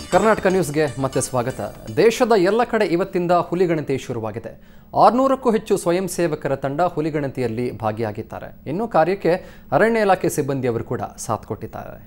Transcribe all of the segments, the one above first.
ಕರ್ನಾಟಕ ನ್ಯೂಸ್ಗೆ ಮತ್ತೆ ಸ್ವಾಗತ ದೇಶದ ಎಲ್ಲ ಕಡೆ ಇವತ್ತಿಂದ ಹುಲಿಗಣತಿ ಶುರುವಾಗಿದೆ ಆರುನೂರಕ್ಕೂ ಹೆಚ್ಚು ಸ್ವಯಂ ಸೇವಕರ ತಂಡ ಹುಲಿಗಣತಿಯಲ್ಲಿ ಭಾಗಿಯಾಗಿದ್ದಾರೆ ಇನ್ನು ಕಾರ್ಯಕ್ಕೆ ಅರಣ್ಯ ಇಲಾಖೆ ಸಿಬ್ಬಂದಿಯವರು ಕೂಡ ಸಾಥ್ ಕೊಟ್ಟಿದ್ದಾರೆ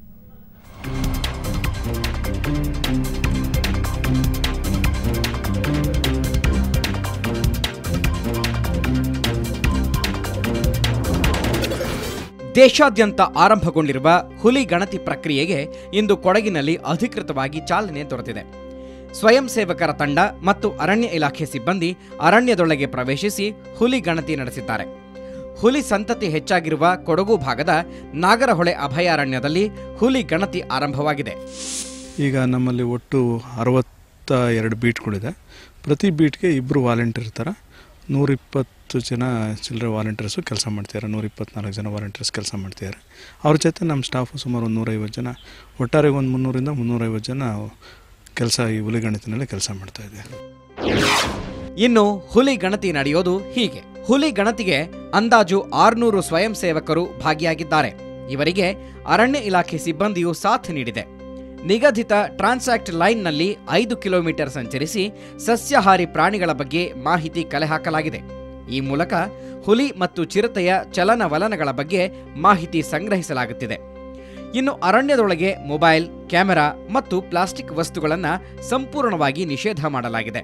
ದೇಶಾದ್ಯಂತ ಆರಂಭಗೊಂಡಿರುವ ಹುಲಿ ಗಣತಿ ಪ್ರಕ್ರಿಯೆಗೆ ಇಂದು ಕೊಡಗಿನಲ್ಲಿ ಅಧಿಕೃತವಾಗಿ ಚಾಲನೆ ದೊರೆತಿದೆ ಸ್ವಯಂ ಸೇವಕರ ತಂಡ ಮತ್ತು ಅರಣ್ಯ ಇಲಾಖೆ ಸಿಬ್ಬಂದಿ ಅರಣ್ಯದೊಳಗೆ ಪ್ರವೇಶಿಸಿ ಹುಲಿ ಗಣತಿ ನಡೆಸಿದ್ದಾರೆ ಹುಲಿ ಸಂತತಿ ಹೆಚ್ಚಾಗಿರುವ ಕೊಡಗು ಭಾಗದ ನಾಗರಹೊಳೆ ಅಭಯಾರಣ್ಯದಲ್ಲಿ ಹುಲಿ ಗಣತಿ ಆರಂಭವಾಗಿದೆ ಈಗ ನಮ್ಮಲ್ಲಿ ಒಟ್ಟು ಅರವತ್ತ ಎರಡು ಬೀಟ್ಗಳಿದೆ ಪ್ರತಿ ಬೀಟ್ಗೆ ಇಬ್ಬರು ವಾಲಂಟಿಯರ್ ಇರ್ತಾರೆ ನೂರಿಪ್ಪತ್ತು ಜನ ಚಿಲ್ಲರೆ ವಾಲಂಟಿಯರ್ಸು ಕೆಲಸ ಮಾಡ್ತಿದ್ದಾರೆ ನೂರ ಇಪ್ಪತ್ನಾಲ್ಕು ಜನ ವಾಲಂಟಿಯರ್ಸ್ ಕೆಲಸ ಮಾಡ್ತಿದ್ದಾರೆ ಅವ್ರ ಜೊತೆ ನಮ್ಮ ಸ್ಟಾಫು ಸುಮಾರು ಒಂದು ನೂರೈವತ್ತು ಜನ ಒಟ್ಟಾರೆ ಒಂದು ಮುನ್ನೂರಿಂದ ಮುನ್ನೂರೈವತ್ತು ಜನ ಕೆಲಸ ಈ ಹುಲಿಗಣತಿನಲ್ಲಿ ಕೆಲಸ ಮಾಡ್ತಾಯಿದ್ದಾರೆ ಇನ್ನು ಹುಲಿ ಗಣತಿ ನಡೆಯೋದು ಹೀಗೆ ಹುಲಿ ಗಣತಿಗೆ ಅಂದಾಜು ಆರುನೂರು ಸ್ವಯಂ ಸೇವಕರು ಭಾಗಿಯಾಗಿದ್ದಾರೆ ಇವರಿಗೆ ಅರಣ್ಯ ಇಲಾಖೆ ಸಿಬ್ಬಂದಿಯು ಸಾಥ್ ನೀಡಿದೆ ನಿಗದಿತ ಟ್ರಾನ್ಸಾಕ್ಟ್ ಲೈನ್ನಲ್ಲಿ ಐದು ಕಿಲೋಮೀಟರ್ ಸಂಚರಿಸಿ ಸಸ್ಯಾಹಾರಿ ಪ್ರಾಣಿಗಳ ಬಗ್ಗೆ ಮಾಹಿತಿ ಕಲೆ ಹಾಕಲಾಗಿದೆ ಈ ಮೂಲಕ ಹುಲಿ ಮತ್ತು ಚಿರತೆಯ ಚಲನವಲನಗಳ ಬಗ್ಗೆ ಮಾಹಿತಿ ಸಂಗ್ರಹಿಸಲಾಗುತ್ತಿದೆ ಇನ್ನು ಅರಣ್ಯದೊಳಗೆ ಮೊಬೈಲ್ ಕ್ಯಾಮೆರಾ ಮತ್ತು ಪ್ಲಾಸ್ಟಿಕ್ ವಸ್ತುಗಳನ್ನು ಸಂಪೂರ್ಣವಾಗಿ ನಿಷೇಧ ಮಾಡಲಾಗಿದೆ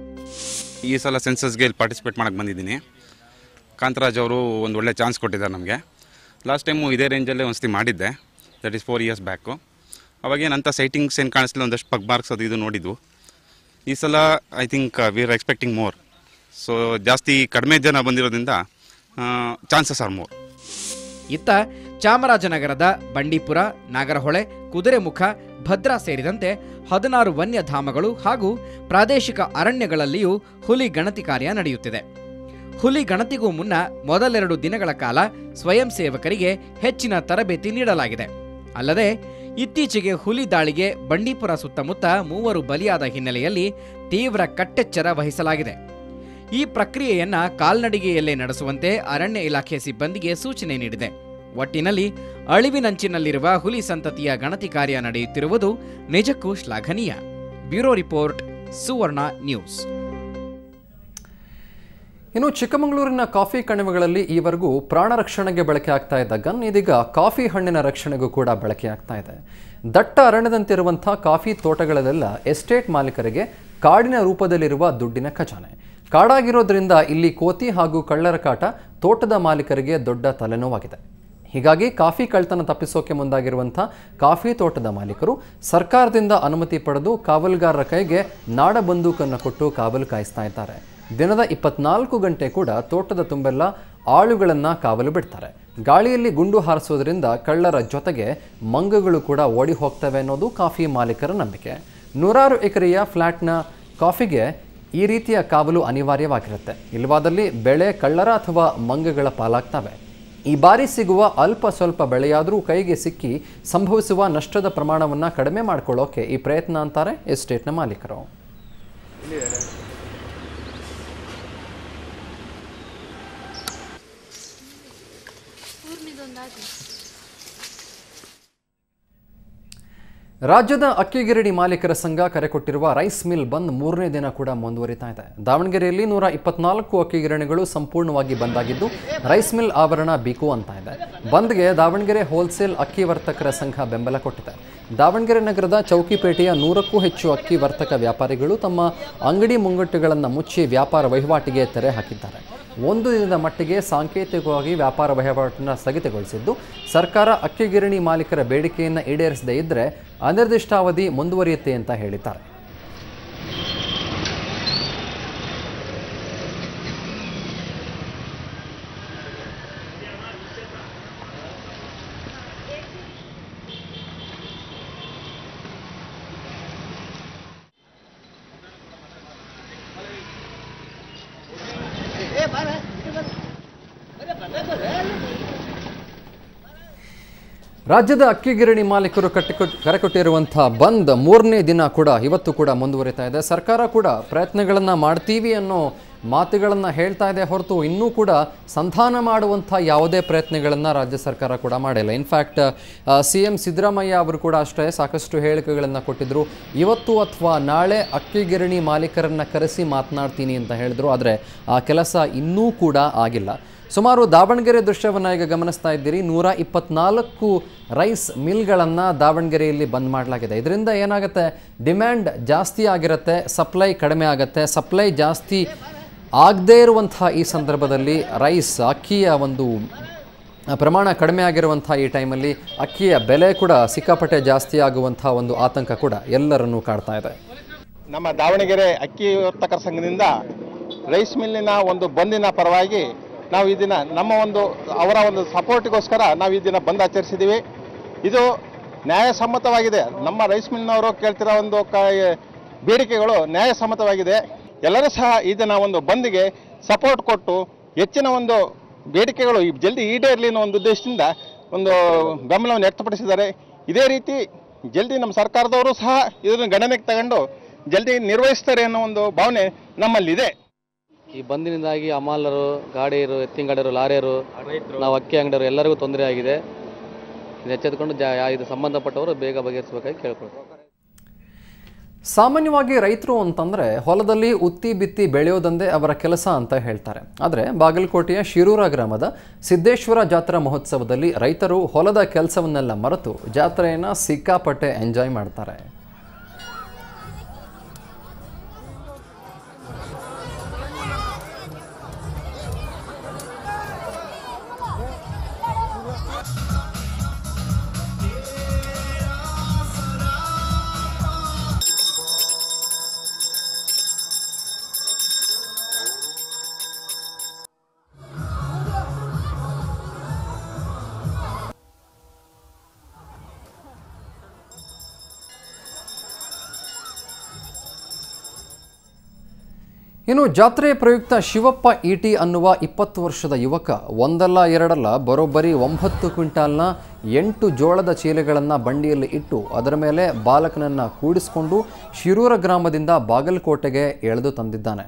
ಈ ಸಲ ಸೆನ್ಸಸ್ಗೆ ಇಲ್ಲಿ ಪಾರ್ಟಿಸಿಪೇಟ್ ಮಾಡಕ್ಕೆ ಬಂದಿದ್ದೀನಿ ಕಾಂತರಾಜ್ ಅವರು ಒಂದು ಒಳ್ಳೆ ಚಾನ್ಸ್ ಕೊಟ್ಟಿದ್ದಾರೆ ನಮಗೆ ಲಾಸ್ಟ್ ಟೈಮು ಇದೇ ರೇಂಜಲ್ಲೇ ಒಂದ್ಸತಿ ಮಾಡಿದ್ದೆ that is four years back ಅವಾಗೇನಂತ ಸೈಟಿಂಗ್ಸ್ ಏನು ಕಾಣಿಸ್ಲಿಲ್ಲ ಒಂದಷ್ಟು ಪಗ್ ಮಾರ್ಕ್ಸ್ ಅದು ಇದು ನೋಡಿದ್ವು ಈ ಸಲ I think we are expecting more so ಜಾಸ್ತಿ ಕಡಿಮೆ ಜನ ಬಂದಿರೋದ್ರಿಂದ ಚಾನ್ಸಸ್ ಆರ್ ಮೋರ್ ಇತ್ತ ಚಾಮರಾಜನಗರದ ಬಂಡೀಪುರ ನಾಗರಹೊಳೆ ಕುದುರೆಮುಖ ಭದ್ರಾ ಸೇರಿದಂತೆ ಹದಿನಾರು ವನ್ಯಧಾಮಗಳು ಹಾಗೂ ಪ್ರಾದೇಶಿಕ ಅರಣ್ಯಗಳಲ್ಲಿಯೂ ಹುಲಿ ಗಣತಿ ಕಾರ್ಯ ನಡೆಯುತ್ತಿದೆ ಹುಲಿ ಗಣತಿಗೂ ಮುನ್ನ ಮೊದಲೆರಡು ದಿನಗಳ ಕಾಲ ಸ್ವಯಂ ಸೇವಕರಿಗೆ ಹೆಚ್ಚಿನ ತರಬೇತಿ ನೀಡಲಾಗಿದೆ ಅಲ್ಲದೆ ಇತ್ತೀಚೆಗೆ ಹುಲಿ ದಾಳಿಗೆ ಬಂಡೀಪುರ ಸುತ್ತಮುತ್ತ ಮೂವರು ಬಲಿಯಾದ ಹಿನ್ನೆಲೆಯಲ್ಲಿ ತೀವ್ರ ಕಟ್ಟೆಚ್ಚರ ವಹಿಸಲಾಗಿದೆ ಈ ಪ್ರಕ್ರಿಯೆಯನ್ನ ಕಾಲ್ನಡಿಗೆಯಲ್ಲೇ ನಡೆಸುವಂತೆ ಅರಣ್ಯ ಇಲಾಖೆ ಸಿಬ್ಬಂದಿಗೆ ಸೂಚನೆ ನೀಡಿದೆ ಒಟ್ಟಿನಲ್ಲಿ ಅಳಿವಿನಂಚಿನಲ್ಲಿರುವ ಹುಲಿ ಸಂತತಿಯ ಗಣತಿ ಕಾರ್ಯ ನಡೆಯುತ್ತಿರುವುದು ನಿಜಕ್ಕೂ ಶ್ಲಾಘನೀಯ ಬ್ಯೂರೋ ರಿಪೋರ್ಟ್ ಸುವರ್ಣ ನ್ಯೂಸ್ ಇನ್ನು ಚಿಕ್ಕಮಗಳೂರಿನ ಕಾಫಿ ಕಣಿವೆಗಳಲ್ಲಿ ಈವರೆಗೂ ಪ್ರಾಣ ರಕ್ಷಣೆಗೆ ಬಳಕೆ ಆಗ್ತಾ ಇದ್ದ ಗನ್ ಇದೀಗ ಕಾಫಿ ಹಣ್ಣಿನ ರಕ್ಷಣೆಗೂ ಕೂಡ ಬಳಕೆ ಆಗ್ತಾ ಇದೆ ದಟ್ಟ ಅರಣ್ಯದಂತಿರುವಂಥ ಕಾಫಿ ತೋಟಗಳಲ್ಲೆಲ್ಲ ಎಸ್ಟೇಟ್ ಮಾಲೀಕರಿಗೆ ಕಾಡಿನ ರೂಪದಲ್ಲಿರುವ ದುಡ್ಡಿನ ಖಜಾನೆ ಕಾಡಾಗಿರೋದ್ರಿಂದ ಇಲ್ಲಿ ಕೋತಿ ಹಾಗೂ ಕಳ್ಳರ ಕಾಟ ತೋಟದ ಮಾಲೀಕರಿಗೆ ದೊಡ್ಡ ತಲೆನೋವಾಗಿದೆ ಹೀಗಾಗಿ ಕಾಫಿ ಕಳ್ತನ ತಪ್ಪಿಸೋಕೆ ಮುಂದಾಗಿರುವಂಥ ಕಾಫಿ ತೋಟದ ಮಾಲೀಕರು ಸರ್ಕಾರದಿಂದ ಅನುಮತಿ ಪಡೆದು ಕಾವಲುಗಾರರ ಕೈಗೆ ನಾಡ ಬಂದೂಕನ್ನು ಕೊಟ್ಟು ಕಾವಲು ಕಾಯಿಸ್ತಾ ಇದ್ದಾರೆ ದಿನದ ಇಪ್ಪತ್ನಾಲ್ಕು ಗಂಟೆ ಕೂಡ ತೋಟದ ತುಂಬೆಲ್ಲ ಆಳುಗಳನ್ನು ಕಾವಲು ಬಿಡ್ತಾರೆ ಗಾಳಿಯಲ್ಲಿ ಗುಂಡು ಹಾರಿಸೋದ್ರಿಂದ ಕಳ್ಳರ ಜೊತೆಗೆ ಮಂಗಗಳು ಕೂಡ ಓಡಿ ಹೋಗ್ತವೆ ಅನ್ನೋದು ಕಾಫಿ ಮಾಲೀಕರ ನಂಬಿಕೆ ನೂರಾರು ಎಕರೆಯ ಫ್ಲ್ಯಾಟ್ನ ಕಾಫಿಗೆ ಈ ರೀತಿಯ ಕಾವಲು ಅನಿವಾರ್ಯವಾಗಿರುತ್ತೆ ಇಲ್ಲವಾದಲ್ಲಿ ಬೆಳೆ ಕಳ್ಳರ ಅಥವಾ ಮಂಗಗಳ ಪಾಲಾಗ್ತವೆ ಈ ಬಾರಿ ಸಿಗುವ ಅಲ್ಪ ಸ್ವಲ್ಪ ಬೆಳೆಯಾದರೂ ಕೈಗೆ ಸಿಕ್ಕಿ ಸಂಭವಿಸುವ ನಷ್ಟದ ಪ್ರಮಾಣವನ್ನು ಕಡಿಮೆ ಮಾಡ್ಕೊಳ್ಳೋಕೆ ಈ ಪ್ರಯತ್ನ ಅಂತಾರೆ ಎಸ್ಟೇಟ್ನ ಮಾಲೀಕರು ರಾಜ್ಯದ ಅಕ್ಕಿಗಿರಣಿ ಮಾಲೀಕರ ಸಂಘ ಕರೆ ಕೊಟ್ಟಿರುವ ರೈಸ್ ಮಿಲ್ ಬಂದ್ ಮೂರನೇ ದಿನ ಕೂಡ ಮುಂದುವರಿತಾ ಇದೆ ದಾವಣಗೆರೆಯಲ್ಲಿ ನೂರ ಇಪ್ಪತ್ನಾಲ್ಕು ಅಕ್ಕಿಗಿರಣಿಗಳು ಸಂಪೂರ್ಣವಾಗಿ ಬಂದಾಗಿದ್ದು ರೈಸ್ ಮಿಲ್ ಆವರಣ ಬೀಕು ಅಂತ ಇದೆ ಬಂದ್ಗೆ ದಾವಣಗೆರೆ ಹೋಲ್ಸೇಲ್ ಅಕ್ಕಿ ವರ್ತಕರ ಸಂಘ ಬೆಂಬಲ ಕೊಟ್ಟಿದೆ ದಾವಣಗೆರೆ ನಗರದ ಚೌಕಿಪೇಟೆಯ ನೂರಕ್ಕೂ ಹೆಚ್ಚು ಅಕ್ಕಿ ವರ್ತಕ ವ್ಯಾಪಾರಿಗಳು ತಮ್ಮ ಅಂಗಡಿ ಮುಂಗಟ್ಟುಗಳನ್ನು ಮುಚ್ಚಿ ವ್ಯಾಪಾರ ವಹಿವಾಟಿಗೆ ತೆರೆ ಹಾಕಿದ್ದಾರೆ ಒಂದು ದಿನದ ಮಟ್ಟಿಗೆ ಸಾಂಕೇತಿಕವಾಗಿ ವ್ಯಾಪಾರ ವಹಿವಾಟನ್ನು ಸ್ಥಗಿತಗೊಳಿಸಿದ್ದು ಸರ್ಕಾರ ಅಕ್ಕಿಗಿರಣಿ ಮಾಲೀಕರ ಬೇಡಿಕೆಯನ್ನು ಈಡೇರಿಸದೇ ಇದ್ದರೆ ಅನಿರ್ದಿಷ್ಟಾವಧಿ ಮುಂದುವರಿಯುತ್ತೆ ಅಂತ ಹೇಳಿದ್ದಾರೆ ರಾಜ್ಯದ ಅಕ್ಕಿಗಿರಣಿ ಮಾಲೀಕರು ಕಟ್ಟಿಕೊಟ್ ಕರೆಕೊಟ್ಟಿರುವಂಥ ಬಂದ್ ಮೂರನೇ ದಿನ ಕೂಡ ಇವತ್ತು ಕೂಡ ಮುಂದುವರಿತಾ ಇದೆ ಸರ್ಕಾರ ಕೂಡ ಪ್ರಯತ್ನಗಳನ್ನು ಮಾಡ್ತೀವಿ ಅನ್ನೋ ಮಾತುಗಳನ್ನು ಹೇಳ್ತಾ ಇದೆ ಹೊರತು ಇನ್ನೂ ಕೂಡ ಸಂಧಾನ ಮಾಡುವಂಥ ಯಾವುದೇ ಪ್ರಯತ್ನಗಳನ್ನು ರಾಜ್ಯ ಸರ್ಕಾರ ಕೂಡ ಮಾಡಿಲ್ಲ ಇನ್ಫ್ಯಾಕ್ಟ್ ಸಿ ಎಂ ಸಿದ್ದರಾಮಯ್ಯ ಅವರು ಕೂಡ ಅಷ್ಟೇ ಸಾಕಷ್ಟು ಹೇಳಿಕೆಗಳನ್ನು ಕೊಟ್ಟಿದ್ದರು ಇವತ್ತು ಅಥವಾ ನಾಳೆ ಅಕ್ಕಿ ಗಿರಣಿ ಮಾಲೀಕರನ್ನು ಕರೆಸಿ ಮಾತನಾಡ್ತೀನಿ ಅಂತ ಹೇಳಿದ್ರು ಆದರೆ ಆ ಕೆಲಸ ಇನ್ನೂ ಕೂಡ ಆಗಿಲ್ಲ ಸುಮಾರು ದಾವಣಗೆರೆ ದೃಶ್ಯವನ್ನು ಈಗ ಗಮನಿಸ್ತಾ ಇದ್ದೀರಿ ನೂರ ಇಪ್ಪತ್ನಾಲ್ಕು ರೈಸ್ ಮಿಲ್ಗಳನ್ನು ದಾವಣಗೆರೆಯಲ್ಲಿ ಬಂದ್ ಮಾಡಲಾಗಿದೆ ಇದರಿಂದ ಏನಾಗುತ್ತೆ ಡಿಮ್ಯಾಂಡ್ ಜಾಸ್ತಿ ಆಗಿರುತ್ತೆ ಸಪ್ಲೈ ಕಡಿಮೆ ಆಗುತ್ತೆ ಸಪ್ಲೈ ಜಾಸ್ತಿ ಆಗದೇ ಇರುವಂತಹ ಈ ಸಂದರ್ಭದಲ್ಲಿ ರೈಸ್ ಅಕ್ಕಿಯ ಒಂದು ಪ್ರಮಾಣ ಕಡಿಮೆ ಆಗಿರುವಂಥ ಈ ಟೈಮಲ್ಲಿ ಅಕ್ಕಿಯ ಬೆಲೆ ಕೂಡ ಸಿಕ್ಕಾಪಟ್ಟೆ ಜಾಸ್ತಿ ಆಗುವಂಥ ಒಂದು ಆತಂಕ ಕೂಡ ಎಲ್ಲರನ್ನೂ ಕಾಡ್ತಾ ಇದೆ ನಮ್ಮ ದಾವಣಗೆರೆ ಅಕ್ಕಿ ವರ್ತಕರ ಸಂಘದಿಂದ ರೈಸ್ ಮಿಲ್ಲಿನ ಒಂದು ಬಂದಿನ ಪರವಾಗಿ ನಾವು ಈ ದಿನ ನಮ್ಮ ಒಂದು ಅವರ ಒಂದು ಸಪೋರ್ಟ್ಗೋಸ್ಕರ ನಾವು ಈ ದಿನ ಬಂದ್ ಆಚರಿಸಿದ್ದೀವಿ ಇದು ನ್ಯಾಯಸಮ್ಮತವಾಗಿದೆ ನಮ್ಮ ರೈಸ್ ಮಿಲ್ನವರು ಕೇಳ್ತಿರೋ ಒಂದು ಕ ಬೇಡಿಕೆಗಳು ನ್ಯಾಯಸಮ್ಮತವಾಗಿದೆ ಎಲ್ಲರೂ ಸಹ ಈ ದಿನ ಒಂದು ಬಂದ್ಗೆ ಸಪೋರ್ಟ್ ಕೊಟ್ಟು ಹೆಚ್ಚಿನ ಒಂದು ಬೇಡಿಕೆಗಳು ಈ ಜಲ್ದಿ ಈಡೇರಲಿ ಅನ್ನೋ ಒಂದು ಉದ್ದೇಶದಿಂದ ಒಂದು ಬೆಂಬಲವನ್ನು ವ್ಯಕ್ತಪಡಿಸಿದ್ದಾರೆ ಇದೇ ರೀತಿ ಜಲ್ದಿ ನಮ್ಮ ಸರ್ಕಾರದವರು ಸಹ ಇದನ್ನು ಗಣನೆಗೆ ತಗೊಂಡು ಜಲ್ದಿ ನಿರ್ವಹಿಸ್ತಾರೆ ಅನ್ನೋ ಒಂದು ಭಾವನೆ ನಮ್ಮಲ್ಲಿದೆ ಈ ಬಂದಿನಿಂದಾಗಿ ಅಮಾಲರು ಗಾಡಿಯರು ಎತ್ತಿನ ಗಾಡಿಯರು ಲಾರಿಯರು ನಾವು ಅಕ್ಕಿ ಅಂಗಡಿಯರು ಎಲ್ಲರಿಗೂ ತೊಂದರೆ ಆಗಿದೆ ಇದು ಎಚ್ಚೆತ್ತುಕೊಂಡು ಜಾ ಇದು ಸಂಬಂಧಪಟ್ಟವರು ಬೇಗ ಬಗೆಹರಿಸಬೇಕಾಗಿ ಕೇಳ್ಕೊಳ್ತೀವಿ ಸಾಮಾನ್ಯವಾಗಿ ರೈತರು ಅಂತಂದರೆ ಹೊಲದಲ್ಲಿ ಉತ್ತಿ ಬಿತ್ತಿ ಬೆಳೆಯೋದಂದೇ ಅವರ ಕೆಲಸ ಅಂತ ಹೇಳ್ತಾರೆ ಆದರೆ ಬಾಗಲಕೋಟೆಯ ಶಿರೂರ ಗ್ರಾಮದ ಸಿದ್ದೇಶ್ವರ ಜಾತ್ರಾ ಮಹೋತ್ಸವದಲ್ಲಿ ರೈತರು ಹೊಲದ ಕೆಲಸವನ್ನೆಲ್ಲ ಮರೆತು ಜಾತ್ರೆಯನ್ನು ಸಿಕ್ಕಾಪಟ್ಟೆ ಎಂಜಾಯ್ ಮಾಡ್ತಾರೆ ಇನ್ನು ಜಾತ್ರೆ ಪ್ರಯುಕ್ತ ಶಿವಪ್ಪ ಇಟಿ ಅನ್ನುವ ಇಪ್ಪತ್ತು ವರ್ಷದ ಯುವಕ ಒಂದಲ್ಲ ಎರಡಲ್ಲ ಬರೋಬ್ಬರಿ ಒಂಬತ್ತು ಕ್ವಿಂಟಾಲ್ನ ಎಂಟು ಜೋಳದ ಚೀಲೆಗಳನ್ನು ಬಂಡಿಯಲ್ಲಿ ಇಟ್ಟು ಅದರ ಮೇಲೆ ಬಾಲಕನನ್ನು ಕೂಡಿಸಿಕೊಂಡು ಶಿರೂರ ಗ್ರಾಮದಿಂದ ಬಾಗಲಕೋಟೆಗೆ ಎಳೆದು ತಂದಿದ್ದಾನೆ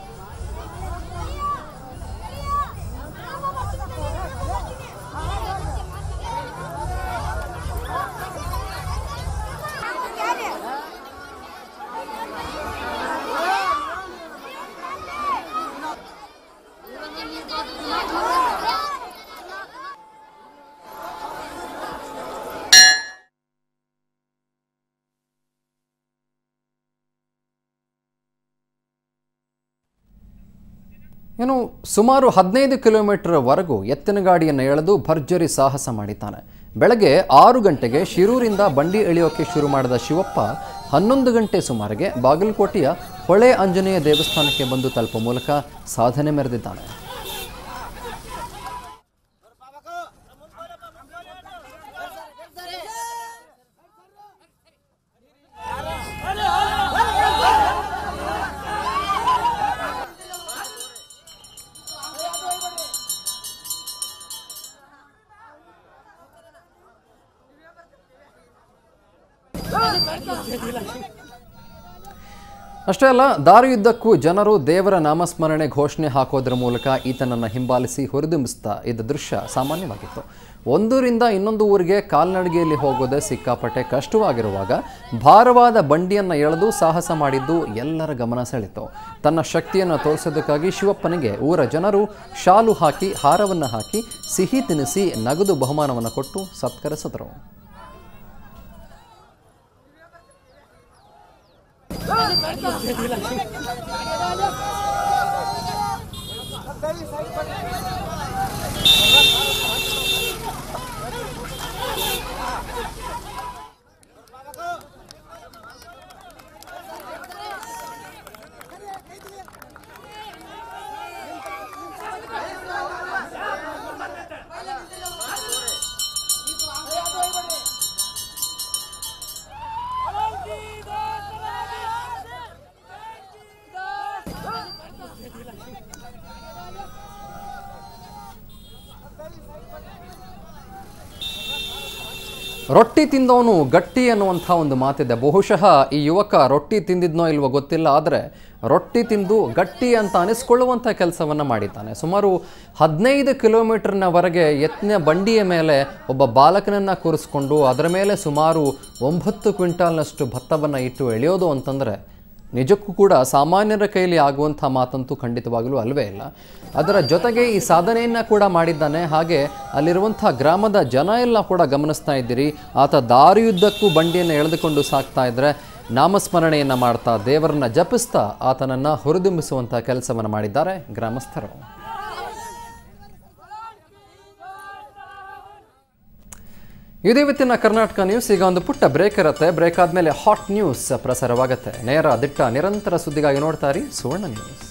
ಇನ್ನು ಸುಮಾರು ಹದಿನೈದು ಕಿಲೋಮೀಟರ್ವರೆಗೂ ಎತ್ತಿನ ಗಾಡಿಯನ್ನು ಎಳೆದು ಭರ್ಜರಿ ಸಾಹಸ ಮಾಡಿದ್ದಾನೆ ಬೆಳಗ್ಗೆ ಆರು ಗಂಟೆಗೆ ಶಿರೂರಿಂದ ಬಂಡಿ ಎಳೆಯೋಕೆ ಶುರು ಮಾಡಿದ ಶಿವಪ್ಪ ಹನ್ನೊಂದು ಗಂಟೆ ಸುಮಾರಿಗೆ ಬಾಗಲಕೋಟೆಯ ಹೊಳೆ ಆಂಜನೇಯ ದೇವಸ್ಥಾನಕ್ಕೆ ಬಂದು ತಲುಪುವ ಮೂಲಕ ಸಾಧನೆ ಮೆರೆದಿದ್ದಾನೆ ಅಷ್ಟೇ ಅಲ್ಲ ದಾರಿಯುದ್ದಕ್ಕೂ ಜನರು ದೇವರ ನಾಮಸ್ಮರಣೆ ಘೋಷಣೆ ಹಾಕೋದ್ರ ಮೂಲಕ ಈತನನ್ನು ಹಿಂಬಾಲಿಸಿ ಹುರಿದುಂಬಿಸ್ತಾ ಇದ್ದ ದೃಶ್ಯ ಸಾಮಾನ್ಯವಾಗಿತ್ತು ಒಂದೂರಿಂದ ಇನ್ನೊಂದು ಊರಿಗೆ ಕಾಲ್ನಡಿಗೆಯಲ್ಲಿ ಹೋಗೋದೇ ಸಿಕ್ಕಾಪಟ್ಟೆ ಕಷ್ಟವಾಗಿರುವಾಗ ಭಾರವಾದ ಬಂಡಿಯನ್ನು ಎಳೆದು ಸಾಹಸ ಮಾಡಿದ್ದು ಎಲ್ಲರ ಗಮನ ಸೆಳೆತು ತನ್ನ ಶಕ್ತಿಯನ್ನು ತೋರಿಸೋದಕ್ಕಾಗಿ ಶಿವಪ್ಪನಿಗೆ ಊರ ಜನರು ಶಾಲು ಹಾಕಿ ಹಾರವನ್ನು ಹಾಕಿ ಸಿಹಿ ತಿನ್ನಿಸಿ ನಗದು ಬಹುಮಾನವನ್ನು ಕೊಟ್ಟು ಸತ್ಕರಿಸಿದರು ರೊಟ್ಟಿ ತಿಂದವನು ಗಟ್ಟಿ ಅನ್ನುವಂಥ ಒಂದು ಮಾತಿದೆ ಬಹುಶಃ ಈ ಯುವಕ ರೊಟ್ಟಿ ತಿಂದಿದ್ನೋ ಇಲ್ವೋ ಗೊತ್ತಿಲ್ಲ ಆದರೆ ರೊಟ್ಟಿ ತಿಂದು ಗಟ್ಟಿ ಅಂತ ಅನಿಸ್ಕೊಳ್ಳುವಂಥ ಕೆಲಸವನ್ನು ಮಾಡಿದ್ದಾನೆ ಸುಮಾರು ಹದಿನೈದು ಕಿಲೋಮೀಟರ್ನವರೆಗೆ ಯತ್ನ ಬಂಡಿಯ ಮೇಲೆ ಒಬ್ಬ ಬಾಲಕನನ್ನು ಕೂರಿಸ್ಕೊಂಡು ಅದರ ಮೇಲೆ ಸುಮಾರು ಒಂಬತ್ತು ಕ್ವಿಂಟಾಲ್ನಷ್ಟು ಭತ್ತವನ್ನು ಇಟ್ಟು ಎಳೆಯೋದು ಅಂತಂದರೆ ನಿಜಕ್ಕೂ ಕೂಡ ಸಾಮಾನ್ಯರ ಕೈಲಿ ಆಗುವಂಥ ಮಾತಂತೂ ಖಂಡಿತವಾಗಲೂ ಅಲ್ವೇ ಇಲ್ಲ ಅದರ ಜೊತೆಗೆ ಈ ಸಾಧನೆಯನ್ನು ಕೂಡ ಮಾಡಿದ್ದಾನೆ ಹಾಗೆ ಅಲ್ಲಿರುವಂಥ ಗ್ರಾಮದ ಜನ ಎಲ್ಲ ಕೂಡ ಗಮನಿಸ್ತಾ ಇದ್ದೀರಿ ಆತ ದಾರಿಯುದ್ದಕ್ಕೂ ಬಂಡಿಯನ್ನು ಎಳೆದುಕೊಂಡು ಸಾಕ್ತಾ ಇದ್ದರೆ ನಾಮಸ್ಮರಣೆಯನ್ನು ಮಾಡ್ತಾ ದೇವರನ್ನ ಜಪಿಸ್ತಾ ಆತನನ್ನು ಹುರಿದುಂಬಿಸುವಂಥ ಕೆಲಸವನ್ನು ಮಾಡಿದ್ದಾರೆ ಗ್ರಾಮಸ್ಥರು ಇದು ಇವತ್ತಿನ ಕರ್ನಾಟಕ ನ್ಯೂಸ್ ಈಗ ಒಂದು ಪುಟ್ಟ ಬ್ರೇಕ್ ಇರುತ್ತೆ ಬ್ರೇಕ್ ಆದಮೇಲೆ ಹಾಟ್ ನ್ಯೂಸ್ ಪ್ರಸಾರವಾಗುತ್ತೆ ನೇರ ದಿಟ್ಟ ನಿರಂತರ ಸುದ್ದಿಗಾಗಿ ನೋಡ್ತಾ ಇರಿ ಸುವರ್ಣ ನ್ಯೂಸ್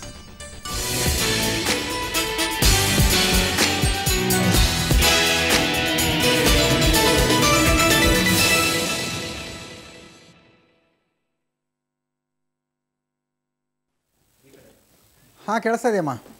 ಹಾಂ ಕೇಳಿಸ್ತಾ ಇದೆಯಮ್ಮ